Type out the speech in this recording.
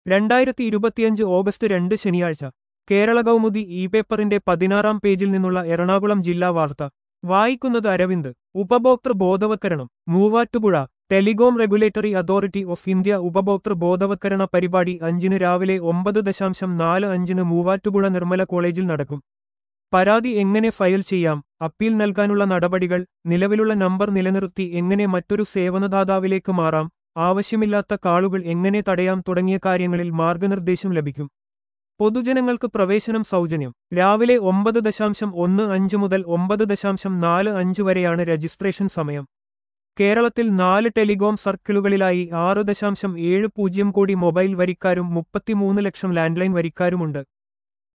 രണ്ടായിരത്തി ഇരുപത്തിയഞ്ച് ഓഗസ്റ്റ് രണ്ട് ശനിയാഴ്ച കേരള കൗമുദി ഇ പേപ്പറിന്റെ പതിനാറാം പേജിൽ നിന്നുള്ള എറണാകുളം ജില്ലാ വാർത്ത വായിക്കുന്നത് അരവിന്ദ് ഉപഭോക്തൃ ബോധവത്കരണം Muvattupuzha telecom regulatory authority of India ഉപഭോക്തൃ ബോധവത്കരണ പരിപാടി അഞ്ചിന് രാവിലെ ഒമ്പത് ദശാംശം നാല് അഞ്ചിന് മൂവാറ്റുപുഴ നിർമ്മല കോളേജിൽ നടക്കും പരാതി എങ്ങനെ ഫയൽ ചെയ്യാം അപ്പീൽ നൽകാനുള്ള നടപടികൾ നിലവിലുള്ള നമ്പർ നിലനിർത്തി എങ്ങനെ മറ്റൊരു സേവനദാതാവിലേക്ക് മാറാം ആവശ്യമില്ലാത്ത കാളുകൾ എങ്ങനെ തടയാം തുടങ്ങിയ കാര്യങ്ങളിൽ മാർഗനിർദ്ദേശം ലഭിക്കും പൊതുജനങ്ങൾക്ക് പ്രവേശനം സൗജന്യം രാവിലെ ഒമ്പത് ദശാംശം ഒന്ന് അഞ്ച് മുതൽ ഒമ്പത് ദശാംശം നാല് അഞ്ച് വരെയാണ് രജിസ്ട്രേഷൻ സമയം കേരളത്തിൽ നാല് ടെലികോം സർക്കിളുകളിലായി ആറ് ദശാംശം ഏഴ് പൂജ്യം കോടി മൊബൈൽ വരിക്കാരും മുപ്പത്തിമൂന്ന് ലക്ഷം ലാൻഡ്ലൈൻ വരിക്കാരുമുണ്ട്